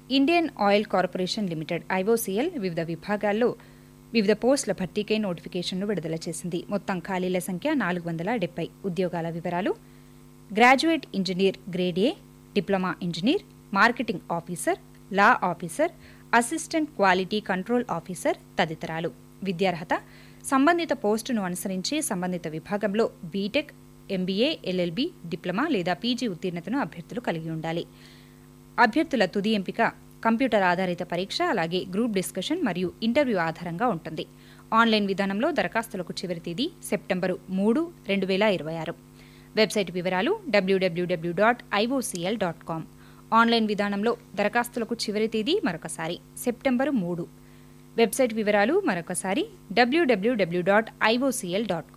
Indian oil corporation limited IOCL వివిధ విభాగాల్లో వివిధ పోస్టుల భర్తీకై నోటిఫికేషన్ను విడుదల చేసింది మొత్తం ఖాళీల సంఖ్య నాలుగు వందల డెబ్బై ఉద్యోగాల వివరాలు graduate engineer grade A diploma engineer marketing officer law officer assistant quality control officer తదితరాలు విద్యార్హత సంబంధిత పోస్టును అనుసరించి సంబంధిత విభాగంలో బీటెక్ ఎంబీఏ ఎల్ఎల్బి డిప్లొమా లేదా పీజీ ఉత్తీర్ణతను అభ్యర్థులు కలిగి ఉండాలి అభ్యర్థుల తుది ఎంపిక కంప్యూటర్ ఆధారిత పరీక్ష అలాగే గ్రూప్ డిస్కషన్ మరియు ఇంటర్వ్యూ ఆధారంగా ఉంటుంది ఆన్లైన్ విధానంలో దరఖాస్తులకు చివరి తేదీ సెప్టెంబరు మూడు రెండు వేల ఇరవై ఆరు వెబ్సైట్ వివరాలు WWW dot IOCL dot com online విధానంలో దరఖాస్తులకు చివరి తేదీ మరొకసారి సెప్టెంబరు మూడు వెబ్సైట్ వివరాలు మరొకసారి WWW dot IOCL dot com